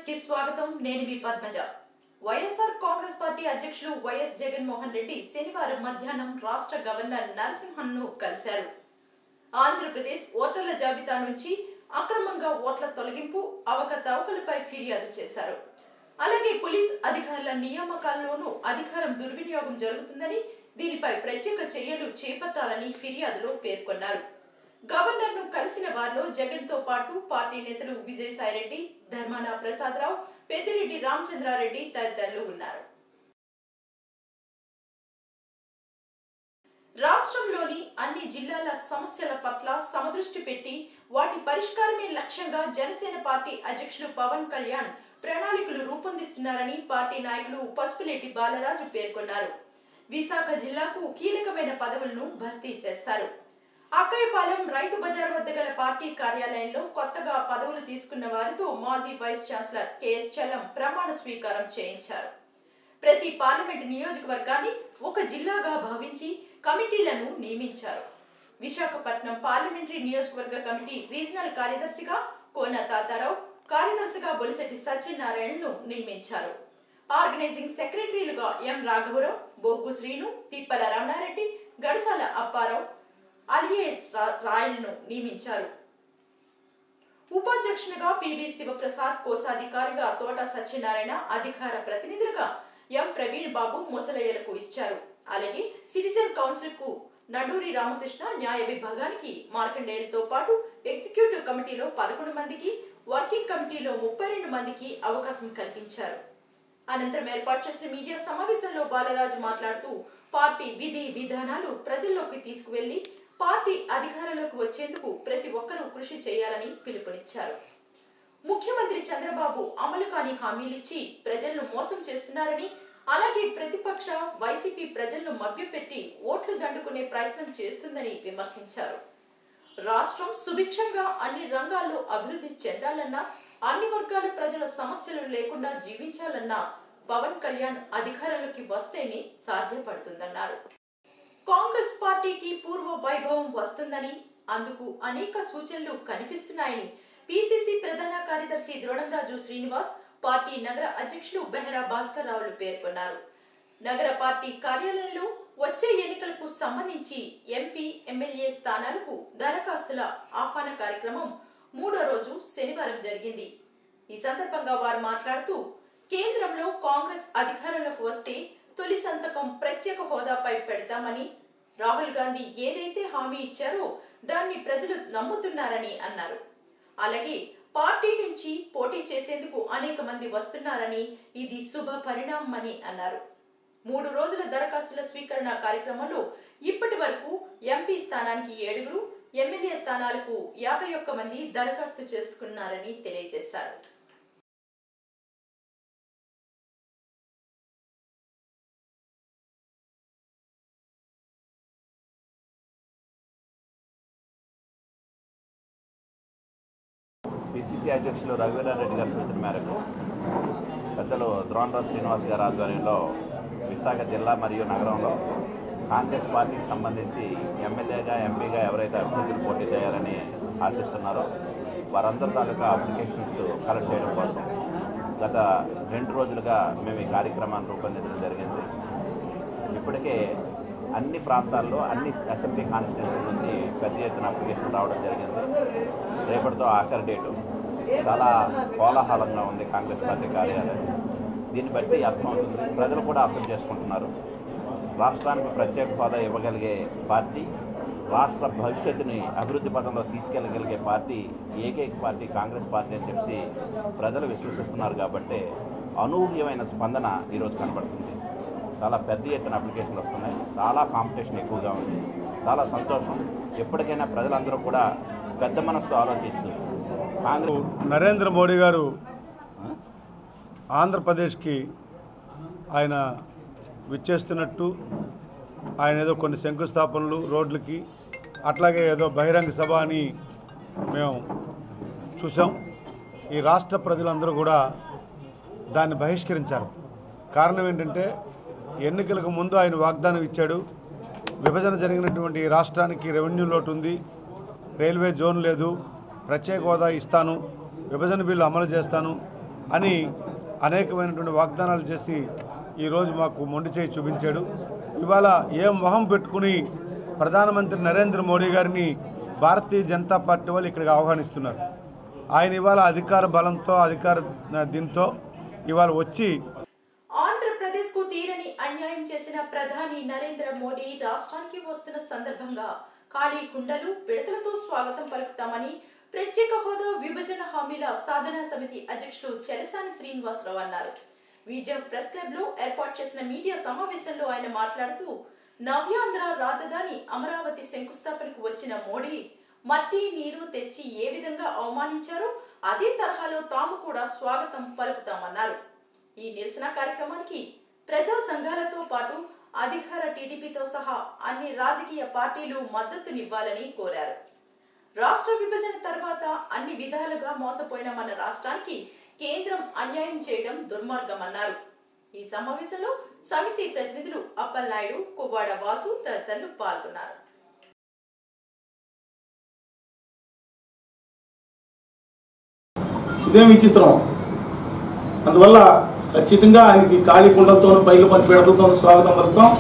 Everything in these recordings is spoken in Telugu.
కి స్వాగతం నేను మీ పద్మజ వైఎస్ఆర్ కాంగ్రెస్ పార్టీ అధ్యక్షులు వైఎస్ జగన్మోహన్ రెడ్డి శనివారం మధ్యాహ్నం రాష్ట్ర గవర్నర్ నరసింహన్ను కలిశారు ఆంధ్రప్రదేశ్ ఓటర్ల జాబితా నుంచి అక్రమంగా ఓట్ల తొలగింపు అవకతవకలపై ఫిర్యాదు చేశారు అలాగే పోలీస్ అధికారుల నియామకాల్లోనూ అధికారం దుర్వినియోగం జరుగుతుందని దీనిపై ప్రత్యేక చర్యలు చేపట్టాలని ఫిర్యాదులో పేర్కొన్నారు గవర్నర్ ను కలిసిన వారిలో జగన్ తో పాటు పార్టీ నేతలు విజయసాయిరెడ్డి ధర్మాన ప్రసాదరావు పెద్దిరెడ్డి రామచంద్రారెడ్డి తదితరులు ఉన్నారు రాష్ట్రంలోని అన్ని జిల్లాల సమస్యల పట్ల సమదృష్టి పెట్టి వాటి పరిష్కారమే లక్ష్యంగా జనసేన పార్టీ అధ్యక్షులు పవన్ కళ్యాణ్ ప్రణాళికలు రూపొందిస్తున్నారని పార్టీ నాయకులు పసుపులేటి బాలరాజు పేర్కొన్నారు విశాఖ జిల్లాకు కీలకమైన పదవులను భర్తీ చేస్తారు అక్కయ్యపాలెం రైతు బజార్ వద్ద గల పార్టీ కార్యాలయంలో కొత్తగా పదవులు తీసుకున్న వారితో మాజీ వైస్ ఛాన్సలర్ కెఎస్ చలం ప్రమాణ స్వీకారం చేయించారు ప్రతి పార్లమెంట్ నియోజకవర్గాన్ని ఒక జిల్లాగా భావించి కమిటీలను నియమించారు విశాఖపట్నం పార్లమెంటరీ నియోజకవర్గ కమిటీ రీజనల్ కార్యదర్శిగా కోన తాతారావు కార్యదర్శిగా బొలిశెట్టి సత్యనారాయణను నియమించారు ఆర్గనైజింగ్ సెక్రటరీలుగా ఎం రాఘవరావు బొగ్గు శ్రీను తిప్పల రమణారెడ్డి గడసాల అప్పారావు అలియేట్స్ రా- రాయలను నియమించారు ఉపాధ్యక్షునిగా పివి శివప్రసాద్ కోశాధికారిగా తోట సత్యనారాయణ అధికార ప్రతినిధులుగా ఎం ప్రవీణ్ బాబు ముసలయ్యలకు ఇచ్చారు అలాగే సిటిజన్ కౌన్సిల్ కు నడూరి రామకృష్ణ న్యాయ విభాగానికి మార్కండేయులతో పాటు ఎగ్జిక్యూటివ్ కమిటీలో పదకొండు మందికి వర్కింగ్ కమిటీలో ముప్పై రెండు మందికి అవకాశం కల్పించారు అనంతరం ఏర్పాటు చేసిన మీడియా సమావేశంలో బాలరాజు మాట్లాడుతూ పార్టీ విధి విధానాలు ప్రజల్లోకి తీసుకువెళ్లి పార్టీ అధికారంలోకి వచ్చేందుకు ప్రతి ఒక్కరూ కృషి చేయాలని పిలుపునిచ్చారు ముఖ్యమంత్రి చంద్రబాబు అమలు కాని హామీలిచ్చి ప్రజలను మోసం చేస్తున్నారని అలాగే ప్రతిపక్ష వైసీపీ ప్రజలను మభ్యపెట్టి ఓట్లు దండుకునే ప్రయత్నం చేస్తుందని విమర్శించారు రాష్ట్రం సుభిక్షంగా అన్ని రంగాల్లో అభివృద్ధి చెందాలన్నా అన్ని వర్గాల ప్రజల సమస్యలు లేకుండా జీవించాలన్నా పవన్ కళ్యాణ్ అధికారంలోకి వస్తేనే సాధ్యపడుతుందన్నారు కాంగ్రెస్ పార్టీకి పూర్వ వైభవం వస్తుందని అందుకు అనేక సూచనలు కనిపిస్తున్నాయని పిసిసి ప్రధాన కార్యదర్శి ద్రోణంరాజు శ్రీనివాస్ పార్టీ నగర అధ్యక్షులు బెహరా భాస్కర్ రావులు పేర్కొన్నారు నగర పార్టీ కార్యాలయంలో వచ్చే ఎన్నికలకు సంబంధించి ఎంపీ ఎమ్మెల్యే స్థానాలకు దరఖాస్తుల ఆహ్వాన కార్యక్రమం మూడో రోజు శనివారం జరిగింది ఈ సందర్భంగా వారు మాట్లాడుతూ కేంద్రంలో కాంగ్రెస్ అధికారంలోకి వస్తే తొలి సంతకం ప్రత్యేక హోదాపై పెడతామని రాహుల్ గాంధీ ఏదైతే హామీ ఇచ్చారో దాన్ని ప్రజలు నమ్ముతున్నారని అన్నారు అలాగే పార్టీ నుంచి పోటీ చేసేందుకు అనేక మంది వస్తున్నారని ఇది శుభ పరిణామమని అన్నారు మూడు రోజుల దరఖాస్తుల స్వీకరణ కార్యక్రమంలో ఇప్పటి వరకు ఎంపీ స్థానానికి ఏడుగురు ఎమ్మెల్యే స్థానాలకు యాభై ఒక్క మంది దరఖాస్తు చేసుకున్నారని తెలియజేశారు పిసిసి అధ్యక్షులు రఘువీరారెడ్డి గారి సూచన మేరకు పెద్దలు ద్రోణరాజ్ శ్రీనివాస్ గారి ఆధ్వర్యంలో విశాఖ జిల్లా మరియు నగరంలో కాంగ్రెస్ పార్టీకి సంబంధించి ఎమ్మెల్యేగా ఎంపీగా ఎవరైతే అభ్యర్థులు పోటీ చేయాలని ఆశిస్తున్నారో వారందరి తాలూకా అప్లికేషన్స్ కలెక్ట్ చేయడం కోసం గత రెండు రోజులుగా మేము ఈ కార్యక్రమాన్ని రూపొందించడం జరిగింది ఇప్పటికే అన్ని ప్రాంతాల్లో అన్ని అసెంబ్లీ కాన్స్టిట్యున్సీ నుంచి పెద్ద ఎత్తున అప్లికేషన్ రావడం జరిగింది రేపటితో ఆఖరి డేటు చాలా కోలాహలంగా ఉంది కాంగ్రెస్ పార్టీ కార్యాలయం దీన్ని బట్టి అర్థమవుతుంది ప్రజలు కూడా అర్థం చేసుకుంటున్నారు రాష్ట్రానికి ప్రత్యేక హోదా ఇవ్వగలిగే పార్టీ రాష్ట్ర భవిష్యత్తుని అభివృద్ధి పథంలో తీసుకెళ్ళగలిగే పార్టీ ఏకైక పార్టీ కాంగ్రెస్ పార్టీ అని చెప్పి ప్రజలు విశ్వసిస్తున్నారు కాబట్టి అనూహ్యమైన స్పందన ఈరోజు కనబడుతుంది చాలా పెద్ద ఎత్తున అప్లికేషన్లు వస్తున్నాయి చాలా కాంపిటీషన్ ఎక్కువగా ఉంది చాలా సంతోషం ఎప్పటికైనా ప్రజలందరూ కూడా పెద్ద మనసుతో ఆలోచిస్తూ కాంగ్రెస్ నరేంద్ర మోడీ గారు ఆంధ్రప్రదేశ్కి ఆయన విచ్చేస్తున్నట్టు ఆయన ఏదో కొన్ని శంకుస్థాపనలు రోడ్లకి అట్లాగే ఏదో బహిరంగ సభ అని మేము చూసాం ఈ రాష్ట్ర ప్రజలందరూ కూడా దాన్ని బహిష్కరించారు కారణం ఏంటంటే ఎన్నికలకు ముందు ఆయన వాగ్దానం ఇచ్చాడు విభజన జరిగినటువంటి ఈ రాష్ట్రానికి రెవెన్యూ లోటు ఉంది రైల్వే జోన్ లేదు ప్రత్యేక హోదా ఇస్తాను విభజన బిల్లు అమలు చేస్తాను అని అనేకమైనటువంటి వాగ్దానాలు చేసి ఈరోజు మాకు మొండి చేయి చూపించాడు ఇవాళ ఏం మొహం పెట్టుకుని ప్రధానమంత్రి నరేంద్ర మోడీ గారిని భారతీయ జనతా పార్టీ వాళ్ళు ఇక్కడికి ఆహ్వానిస్తున్నారు ఆయన ఇవాళ అధికార బలంతో అధికార దీంతో ఇవాళ వచ్చి ఆంధ్రప్రదేశ్ కు తీరని అన్యాయం చేసిన ప్రధాని నరేంద్ర మోడీ రాష్ట్రానికి వస్తున్న సందర్భంగా ఖాళీ కుండలు పిడతలతో స్వాగతం పలుకుతామని ప్రత్యేక హోదా విభజన హామీల సాధనా సమితి అధ్యక్షులు చెలసాని శ్రీనివాసరావు అన్నారు విజయం ప్రెస్ క్లబ్ లో ఏర్పాటు చేసిన మీడియా సమావేశంలో ఆయన మాట్లాడుతూ నవ్యాంధ్ర రాజధాని అమరావతి శంకుస్థాపనకు వచ్చిన మోడీ మట్టి నీరు తెచ్చి ఏ విధంగా అవమానించారో అదే తరహాలో తాము కూడా స్వాగతం పలుకుతామన్నారు ఈ నిరసన కార్యక్రమానికి ప్రజా సంఘాలతో పాటు అధికార టీడీపీతో సహా అన్ని రాజకీయ పార్టీలు మద్దతునివ్వాలని కోరారు రాష్ట్ర విభజన తర్వాత అన్ని విధాలుగా మోసపోయిన మన రాష్ట్రానికి కేంద్రం అన్యాయం చేయడం దుర్మార్గమన్నారు ఈ సమావేశంలో సమితి ప్రతినిధులు అప్పలనాయుడు కువ్వాడ వాసు తదితరులు పాల్గొన్నారు ఇదే విచిత్రం అందువల్ల ఖచ్చితంగా ఆయనకి ఖాళీ కుండలతోనూ పైకి పని పీడలతోనూ స్వాగతం పలుకుతాం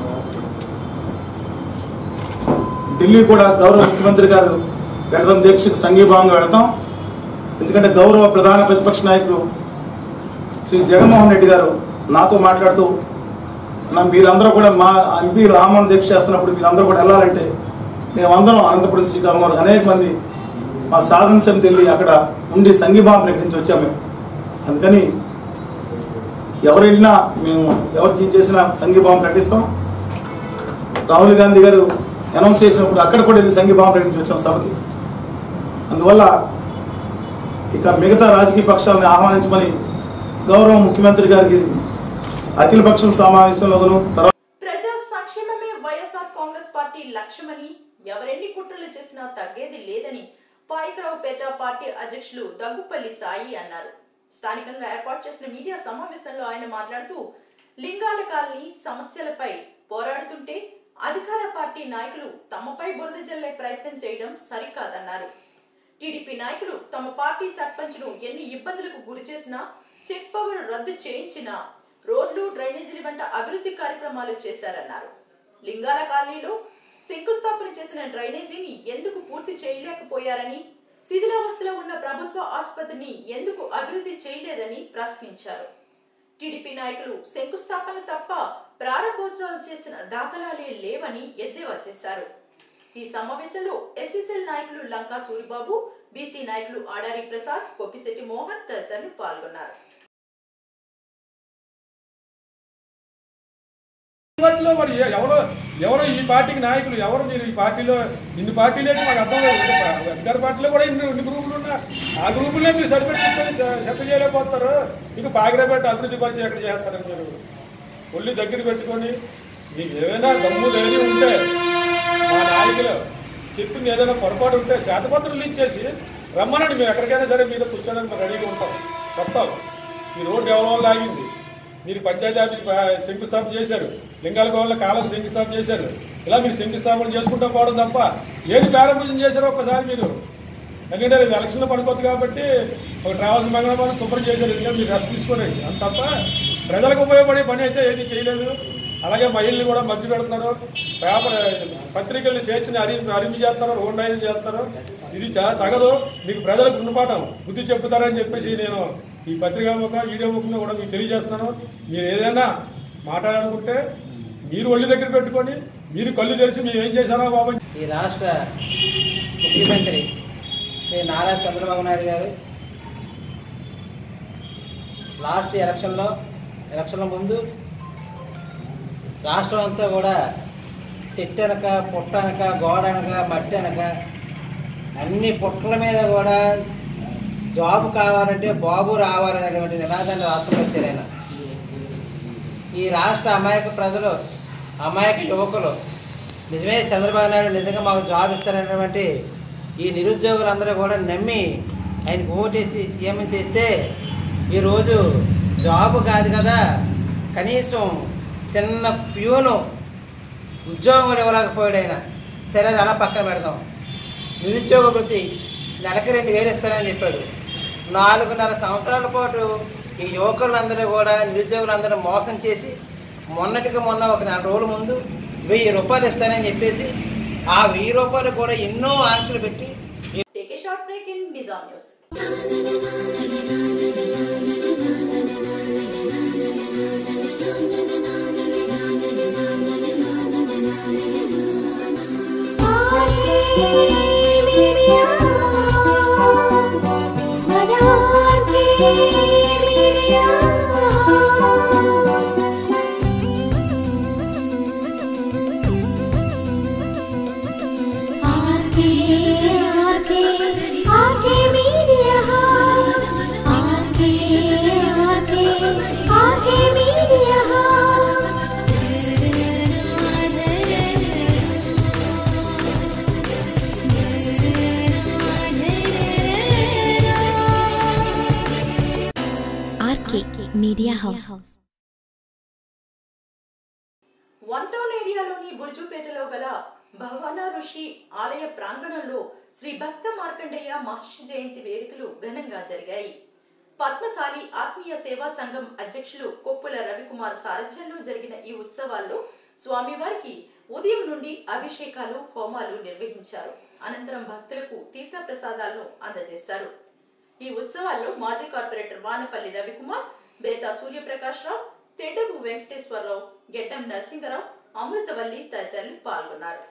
ఢిల్లీ కూడా గౌరవ ముఖ్యమంత్రి గారు పెడతాం దీక్షకు సంఘీభావంగా వెళతాం ఎందుకంటే గౌరవ ప్రధాన ప్రతిపక్ష నాయకులు శ్రీ జగన్మోహన్ రెడ్డి గారు నాతో మాట్లాడుతూ నా మీరందరూ కూడా మా ఎంపీలు ఆమరణ దీక్ష చేస్తున్నప్పుడు మీరందరూ కూడా వెళ్ళాలంటే మేమందరం అనంతపురం శ్రీకాకుళం వరకు అనేక మంది మా సాధన సమితి వెళ్ళి అక్కడ ఉండి సంఘీభావం ప్రకటించి వచ్చాము మేము అందుకని ఎవరు వెళ్ళినా మేము ఎవరు చేసినా సంఘీభావం ప్రకటిస్తాం రాహుల్ గాంధీ గారు అనౌన్స్ చేసినప్పుడు అక్కడ కూడా వెళ్ళి సంఘీభావం ప్రకటించి వచ్చాం సభకి అందువల్ల ఇక మిగతా రాజకీయ పక్షాలను ఆహ్వానించమని గౌరవ ముఖ్యమంత్రి గారికి అఖిలపక్షం సమావేశంలోను తర్వాత ప్రజా సంక్షేమమే వైఎస్ఆర్ కాంగ్రెస్ పార్టీ లక్ష్యమని ఎవరెన్ని కుట్రలు చేసినా తగ్గేది లేదని పాయికరావుపేట పార్టీ అధ్యక్షులు దగ్గుపల్లి సాయి అన్నారు స్థానికంగా ఏర్పాటు చేసిన మీడియా సమావేశంలో ఆయన మాట్లాడుతూ లింగాల కాలనీ సమస్యలపై పోరాడుతుంటే అధికార పార్టీ నాయకులు తమపై బురద జల్లే ప్రయత్నం చేయడం సరికాదన్నారు టీడీపీ నాయకులు తమ పార్టీ సర్పంచ్ను ఎన్ని ఇబ్బందులకు గురి చేసినా చెక్ పవర్ రద్దు చేయించినా రోడ్లు డ్రైనేజీల వంట అభివృద్ధి కార్యక్రమాలు చేశారన్నారు లింగాల కాలనీలో శంకుస్థాపన చేసిన డ్రైనేజీని ఎందుకు పూర్తి చేయలేకపోయారని శిథిలావస్థలో ఉన్న ప్రభుత్వ ఆసుపత్రిని ఎందుకు అభివృద్ధి చేయలేదని ప్రశ్నించారు టీడీపీ నాయకులు శంకుస్థాపన తప్ప ప్రారంభోత్సవాలు చేసిన దాఖలాలే లేవని ఎద్దేవా చేశారు ఈ సమావేశంలో ఎస్ఎస్ఎల్ నాయకులు లంకా సూరిబాబు బీసీ నాయకులు ఆడారి ప్రసాద్ కొప్పిశెట్టి మోహన్ తదితరులు పాల్గొన్నారు పార్టీలో మరి ఏ- ఎవరో ఎవరో ఈ పార్టీకి నాయకులు ఎవరు మీరు ఈ పార్టీలో ఇన్ని పార్టీలు ఏంటి మాకు అర్థం లేదు అధికార పార్టీలో కూడా ఇన్ని ఇన్ని గ్రూపులు ఉన్నా ఆ గ్రూపులే మీరు సరిపెట్టుకొని సెటిల్ చేయలేకపోతారు మీకు పాగిరబెట్టి అభివృద్ధి పరిచయం ఎక్కడ చేస్తారు మీరు ఒళ్ళు దగ్గర పెట్టుకొని మీకు ఏదైనా దమ్ము ధైర్యం ఉంటే మా నాయకులు చెప్పింది ఏదైనా పొరపాటు ఉంటే శాతపత్రులు ఇచ్చేసి రమ్మనండి మేము ఎక్కడికైనా సరే మీద కూర్చోడానికి మేము రెడీగా ఉంటాం చెప్తాం ఈ రోడ్డు ఎవరి ఆగింది మీరు పంచాయతీ ఆఫీస్ ప- శంకుస్థాపన చేశారు లింగాల గోళ్ళ కాలకు శంకుస్థాపన చేశారు ఇలా మీరు శంకుస్థాపన చేసుకుంటూ పోవడం తప్ప ఏది ప్రారంభం చేశారో ఒక్కసారి మీరు ఎందుకంటే రేపు ఎలక్షన్లో పడుకోవద్దు కాబట్టి ఒక ట్రావెల్స్ మంగళవారం శుభ్రం చేశారు ఎందుకంటే మీరు రెస్ట్ తీసుకోండి అంత తప్ప ప్రజలకు ఉపయోగపడే పని అయితే ఏది చేయలేదు అలాగే మహిళలు కూడా మధ్య పెడుతున్నారు పేపర్ పత్రికల్ని స్వేచ్ఛని అరి అరింపు చేస్తారు రోడ్డు చేస్తారు ఇది చా- తగదు మీకు ప్రజలకు గుణపాఠం బుద్ధి చెప్తారని చెప్పేసి నేను ఈ పత్రికా ముఖం వీడియో ముఖంగా కూడా మీకు తెలియజేస్తున్నాను మీరు ఏదైనా మాట్లాడాలనుకుంటే మీరు ఒళ్ళు దగ్గర పెట్టుకొని మీరు కళ్ళు తెలిసి మేము ఏం చేశారో బాబు ఈ రాష్ట్ర ముఖ్యమంత్రి శ్రీ నారా చంద్రబాబు నాయుడు గారు లాస్ట్ ఎలక్షన్లో ఎలక్షన్ల ముందు రాష్ట్రం అంతా కూడా చెట్టు అనక పుట్ట అనక గోడ అనక మట్టి అనక అన్ని పుట్టల మీద కూడా జాబ్ కావాలంటే బాబు రావాలనేటువంటి నినాదాన్ని రాష్ట్రంలో వచ్చారు ఆయన ఈ రాష్ట్ర అమాయక ప్రజలు అమాయక యువకులు నిజమే చంద్రబాబు నాయుడు నిజంగా మాకు జాబ్ ఇస్తారనేటువంటి ఈ నిరుద్యోగులందరూ కూడా నమ్మి ఆయనకు ఓటేసి సీఎం చేస్తే ఈరోజు జాబ్ కాదు కదా కనీసం చిన్న ప్యూను ఉద్యోగం కూడా ఇవ్వలేకపోయాడు ఆయన సరే అది అలా పక్కన పెడదాం నిరుద్యోగ వృత్తి నెలకి రెండు వేలు ఇస్తానని చెప్పాడు నాలుగున్నర సంవత్సరాల పాటు ఈ యువకులందరూ కూడా నిరుద్యోగులందరూ మోసం చేసి మొన్నటికి మొన్న ఒక నెల రోజుల ముందు వెయ్యి రూపాయలు ఇస్తానని చెప్పేసి ఆ వెయ్యి రూపాయలు కూడా ఎన్నో ఆంక్షలు పెట్టి take a short break in Nizam news RK media house one town ఏరియాలోని బుర్జుపేటలో గల భవాన ఋషి ఆలయ ప్రాంగణంలో శ్రీ భక్త మార్కండేయ మహర్షి జయంతి వేడుకలు ఘనంగా జరిగాయి పద్మశాలి ఆత్మీయ సేవా సంఘం అధ్యక్షులు కొప్పుల రవికుమార్ సారథ్యంలో జరిగిన ఈ ఉత్సవాల్లో స్వామివారికి ఉదయం నుండి అభిషేకాలు హోమాలు నిర్వహించారు అనంతరం భక్తులకు తీర్థ ప్రసాదాలను అందజేశారు ఈ ఉత్సవాల్లో మాజీ కార్పొరేటర్ వానపల్లి రవికుమార్ బేతా సూర్యప్రకాష్ రావు తెడ్డపు వెంకటేశ్వరరావు గెడ్డం నరసింగరావు అమృతవల్లి తదితరులు పాల్గొన్నారు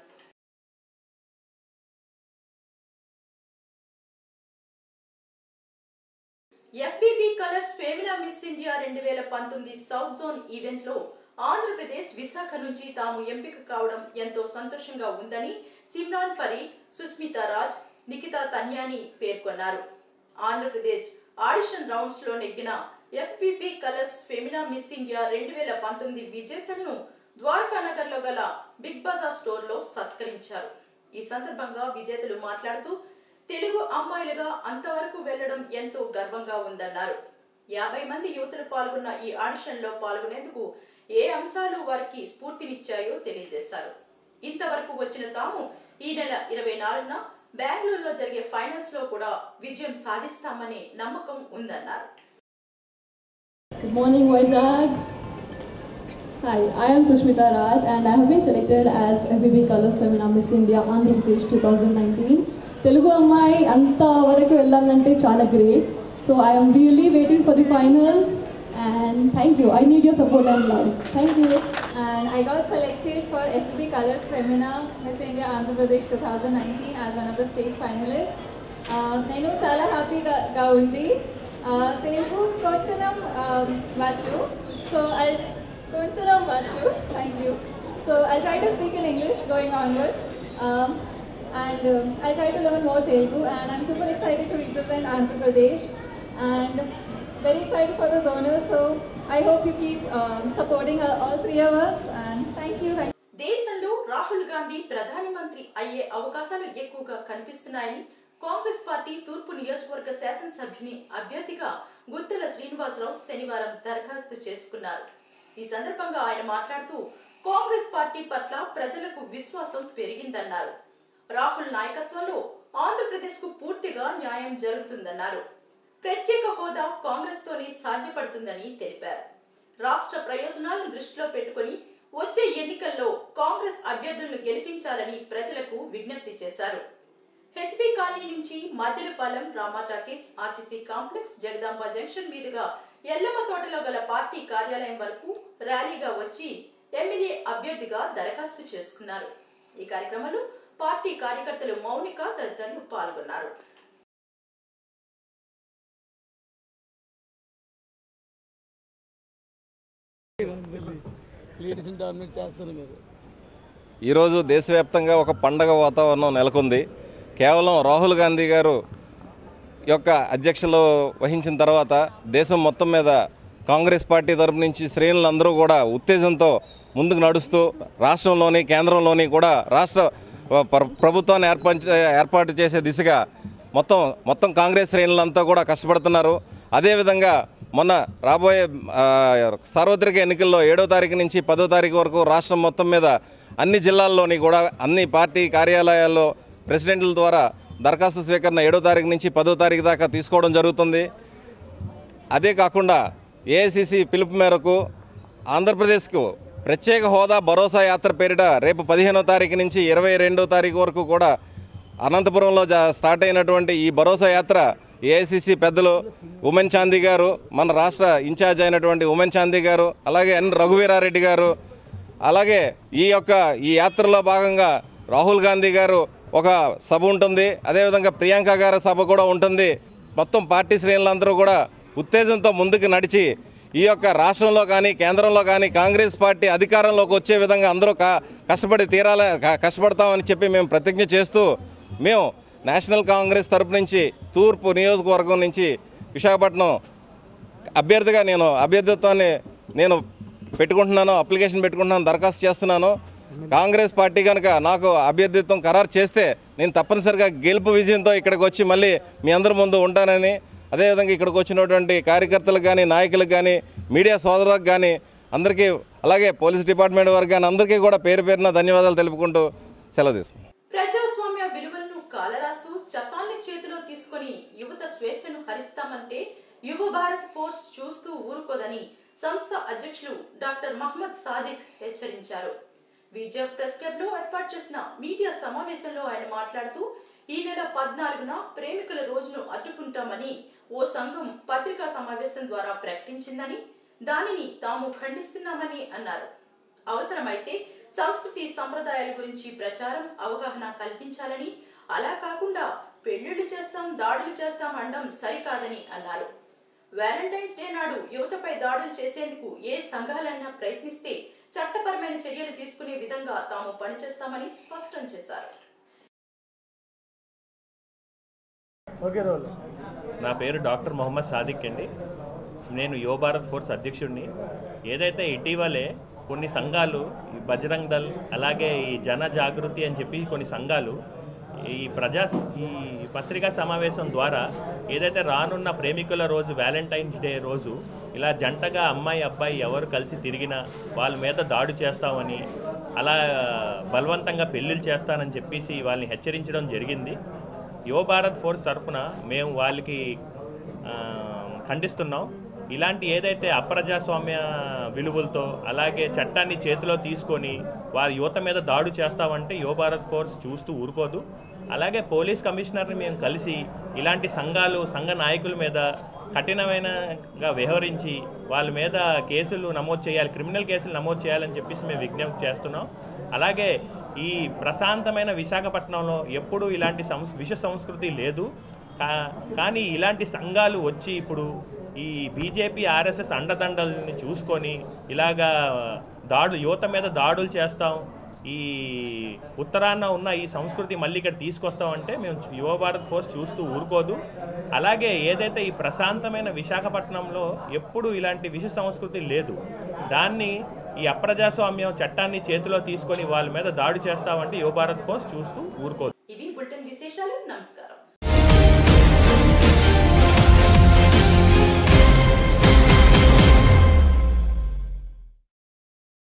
FBB Colors Femina Miss India రెండు వేల పంతొమ్మిది సౌత్ జోన్ ఈవెంట్ లో ఆంధ్రప్రదేశ్ విశాఖ నుంచి తాము ఎంపిక కావడం ఎంతో సంతోషంగా ఉందని సిమ్రాన్ ఫరీద్ సుస్మిత రాజ్ నిఖితా తన్యాని పేర్కొన్నారు ఆంధ్రప్రదేశ్ ఆడిషన్ రౌండ్స్ లో నెగ్గిన FBB Colors Femina Miss India రెండు వేల పంతొమ్మిది విజేతలను ద్వారకా నగర్ లో గల బిగ్ బజార్ స్టోర్ లో సత్కరించారు ఈ సందర్భంగా విజేతలు మాట్లాడుతూ తెలుగు అమ్మాయిలుగా అంతవరకు వెళ్లడం ఎంతో గర్వంగా ఉందన్నారు యాభై మంది యువతులు పాల్గొన్న ఈ ఆడిషన్ లో పాల్గొనేందుకు ఏ అంశాలు వారికి స్ఫూర్తినిచ్చాయో తెలియజేశారు ఇంతవరకు వచ్చిన తాము ఈ నెల ఇరవై నాలుగున బెంగళూరులో జరిగే ఫైనల్స్ లో కూడా విజయం సాధిస్తామనే నమ్మకం ఉందన్నారు Good morning, Vizag. Hi, I am Sushmita Raj and I have been selected as FBB Colors Femina Miss India Andhra Pradesh 2019. Telugu అమ్మాయి అంత వరకు వెళ్ళాలంటే చాలా great so I'm really waiting for the finals and thank you I need your support and love thank you and I got selected for FBB Colors Femina Miss India Andhra Pradesh 2019 as one of the state finalists. Uh, నేను చాలా హ్యాపీగా ఉంది Uh, తెలుగు కొంచెం వచ్చు సో ఐ కొంచెం వచ్చు thank you so I try to speak in English going onwards and I try to learn more Telugu and I'm super excited to represent Andhra Pradesh and very excited for the zoners. So I hope you keep um, supporting uh, all three of us. And thank you. Thank దేశంలో రాహుల్ గాంధీ ప్రధానమంత్రి అయ్యే అవకాశాలు ఎక్కువగా కనిపిస్తున్నాయని కాంగ్రెస్ పార్టీ తూర్పు నియోజకవర్గ శాసనసభ్యుని అభ్యర్థిగా గుత్తల శ్రీనివాసరావు శనివారం దరఖాస్తు చేసుకున్నారు ఈ సందర్భంగా ఆయన మాట్లాడుతూ కాంగ్రెస్ పార్టీ పట్ల ప్రజలకు విశ్వాసం పెరిగిందన్నారు రాహుల్ నాయకత్వంలో ఆంధ్రప్రదేశ్ కు పూర్తిగా న్యాయం జరుగుతుందన్నారు ప్రత్యేక హోదా కాంగ్రెస్ తోనే సాధ్యపడుతుందని తెలిపారు రాష్ట్ర ప్రయోజనాలను దృష్టిలో పెట్టుకొని వచ్చే ఎన్నికల్లో కాంగ్రెస్ అభ్యర్థులను గెలిపించాలని ప్రజలకు విజ్ఞప్తి చేశారు హెచ్పి కాలనీ నుంచి Maddilapalem Rama talkies RTC complex Jagadamba junction మీదుగా ఎల్లమ్మ తోటలో గల పార్టీ కార్యాలయం వరకు ర్యాలీగా వచ్చి ఎమ్మెల్యే అభ్యర్థిగా దరఖాస్తు చేసుకున్నారు ఈ కార్యక్రమంలో పార్టీ కార్యకర్తలు మౌనిక తదితరులు పాల్గొన్నారు ఈరోజు దేశవ్యాప్తంగా ఒక పండగ వాతావరణం నెలకొంది కేవలం రాహుల్ గాంధీ గారు యొక్క అధ్యక్షలో వహించిన తర్వాత దేశం మొత్తం మీద కాంగ్రెస్ పార్టీ తరపు నుంచి శ్రేణులందరూ కూడా ఉత్తేజంతో ముందుకు నడుస్తూ రాష్ట్రంలోని కేంద్రంలోని కూడా రాష్ట్ర ప్ర- ప్రభుత్వాన్ని ఏర్పాటు ఏర్పాటు చేసే దిశగా మొత్తం మొత్తం కాంగ్రెస్ శ్రేణులంతా కూడా కష్టపడుతున్నారు అదేవిధంగా మొన్న రాబోయే ఆ, సార్వత్రిక ఎన్నికల్లో ఏడో తారీఖు నుంచి పదో తారీఖు వరకు రాష్ట్రం మొత్తం మీద అన్ని జిల్లాల్లోని కూడా అన్ని పార్టీ కార్యాలయాల్లో ప్రెసిడెంట్ల ద్వారా దరఖాస్తు స్వీకరణ ఏడో తారీఖు నుంచి పదో తారీఖు దాకా తీసుకోవడం జరుగుతుంది అదే కాకుండా ఏఐసిసి పిలుపు మేరకు ఆంధ్రప్రదేశ్కు ప్రత్యేక హోదా భరోసా యాత్ర పేరిట రేపు పదిహేనో తారీఖు నుంచి ఇరవై రెండో తారీఖు వరకు కూడా అనంతపురంలో జా- స్టార్ట్ అయినటువంటి ఈ భరోసా యాత్ర ఏఐసిసి పెద్దలు ఉమెన్ చాందీ గారు మన రాష్ట్ర ఇన్ఛార్జ్ అయినటువంటి ఉమెన్ చాందీ గారు అలాగే ఎన్ రఘువీరారెడ్డి గారు అలాగే ఈ యొక్క ఈ యాత్రలో భాగంగా రాహుల్ గాంధీ గారు ఒక సభ ఉంటుంది అదేవిధంగా ప్రియాంక గారి సభ కూడా ఉంటుంది మొత్తం పార్టీ శ్రేణులందరూ కూడా ఉత్తేజంతో ముందుకు నడిచి ఈ యొక్క రాష్ట్రంలో కానీ కేంద్రంలో కానీ కాంగ్రెస్ పార్టీ అధికారంలోకి వచ్చే విధంగా అందరూ కా కష్టపడి తీరాల క- కష్టపడతామని చెప్పి మేము ప్రతిజ్ఞ చేస్తూ మేము నేషనల్ కాంగ్రెస్ తరపు నుంచి తూర్పు నియోజకవర్గం నుంచి విశాఖపట్నం అభ్యర్థిగా నేను అభ్యర్థిత్వాన్ని నేను పెట్టుకుంటున్నాను అప్లికేషన్ పెట్టుకుంటున్నాను దరఖాస్తు చేస్తున్నాను కాంగ్రెస్ పార్టీ కనుక నాకు అభ్యర్థిత్వం ఖరారు చేస్తే నేను తప్పనిసరిగా గెలుపు విజయంతో ఇక్కడికి వచ్చి మళ్ళీ మీ అందరి ముందు ఉంటానని అదేవిధంగా ఇక్కడికి వచ్చినటువంటి కార్యకర్తలకు కానీ నాయకులకు కానీ మీడియా సోదరులకు కానీ అందరికీ అలాగే పోలీస్ డిపార్ట్మెంట్ వారికి కానీ అందరికీ కూడా పేరు పేరున ధన్యవాదాలు తెలుపుకుంటూ సెలవు తీసుకుంటాను ప్రజాస్వామ్య విలువలను కాలరాస్తూ చట్టాన్ని చేతిలో తీసుకొని యువత స్వేచ్ఛను హరిస్తామంటే యువ భారత్ ఫోర్స్ చూస్తూ ఊరుకోదని సంస్థ అధ్యక్షులు డాక్టర్ మహమ్మద్ సాదిక్ హెచ్చరించారు విజయ్ ప్రెస్ క్లబ్ లో ఏర్పాటు చేసిన మీడియా సమావేశంలో ఆయన మాట్లాడుతూ ఈ నెల పద్నాలుగున ప్రేమికుల రోజును అడ్డుకుంటామని ఓ సంఘం పత్రికా సమావేశం ద్వారా ప్రకటించిందని దానిని తాము ఖండిస్తున్నామని అన్నారు అవసరమైతే సంస్కృతి సంప్రదాయాల గురించి ప్రచారం అవగాహన కల్పించాలని అలా కాకుండా పెళ్లిళ్లు చేస్తాం దాడులు చేస్తాం అనడం సరికాదని అన్నారు వ్యాలంటైన్స్ డే నాడు యువతపై దాడులు చేసేందుకు ఏ సంఘాలైనా ప్రయత్నిస్తే చట్టపరమైన చర్యలు తీసుకునే విధంగా తాము పనిచేస్తామని స్పష్టం చేశారు నా పేరు డాక్టర్ మొహమ్మద్ సాదిక్ అండి నేను యువ భారత్ ఫోర్స్ అధ్యక్షుడిని ఏదైతే ఇటీవలే కొన్ని సంఘాలు ఈ బజరంగ్ దల్ అలాగే ఈ జన జాగృతి అని చెప్పి కొన్ని సంఘాలు ఈ ప్రజా ఈ పత్రికా సమావేశం ద్వారా ఏదైతే రానున్న ప్రేమికుల రోజు వ్యాలంటైన్స్ డే రోజు ఇలా జంటగా అమ్మాయి అబ్బాయి ఎవరు కలిసి తిరిగినా వాళ్ళ మీద దాడి చేస్తామని అలా బలవంతంగా పెళ్ళిళ్ళు చేస్తానని చెప్పేసి వాళ్ళని హెచ్చరించడం జరిగింది యువ భారత్ ఫోర్స్ తరపున మేము వాళ్ళకి ఆ, ఖండిస్తున్నాం ఇలాంటి ఏదైతే అప్రజాస్వామ్య విలువలతో అలాగే చట్టాన్ని చేతిలో తీసుకొని వారి యువత మీద దాడు చేస్తామంటే యువ భారత్ ఫోర్స్ చూస్తూ ఊరుకోదు అలాగే పోలీస్ కమిషనర్ని మేము కలిసి ఇలాంటి సంఘాలు సంఘ నాయకుల మీద కఠినమైనగా వ్యవహరించి వాళ్ళ మీద కేసులు నమోదు చేయాలి క్రిమినల్ కేసులు నమోదు చేయాలని చెప్పేసి మేము విజ్ఞప్తి చేస్తున్నాం అలాగే ఈ ప్రశాంతమైన విశాఖపట్నంలో ఎప్పుడూ ఇలాంటి సంస్ విష సంస్కృతి లేదు కా- కానీ ఇలాంటి సంఘాలు వచ్చి ఇప్పుడు ఈ బీజేపీ ఆర్ఎస్ఎస్ అండదండల్ని చూసుకొని ఇలాగా దాడులు యువత మీద దాడులు చేస్తాం ఈ ఉత్తరాన ఉన్న ఈ సంస్కృతి మళ్ళీ ఇక్కడ తీసుకొస్తామంటే మేము యువ భారత్ ఫోర్స్ చూస్తూ ఊరుకోదు అలాగే ఏదైతే ఈ ప్రశాంతమైన విశాఖపట్నంలో ఎప్పుడు ఇలాంటి విష సంస్కృతి లేదు దాన్ని ఈ అప్రజాస్వామ్యం చట్టాన్ని చేతిలో తీసుకొని వాళ్ళ మీద దాడి చేస్తామంటే యువ భారత్ ఫోర్స్ చూస్తూ ఊరుకోదు ఇవి బులెటిన్ విశేషాలు నమస్కారం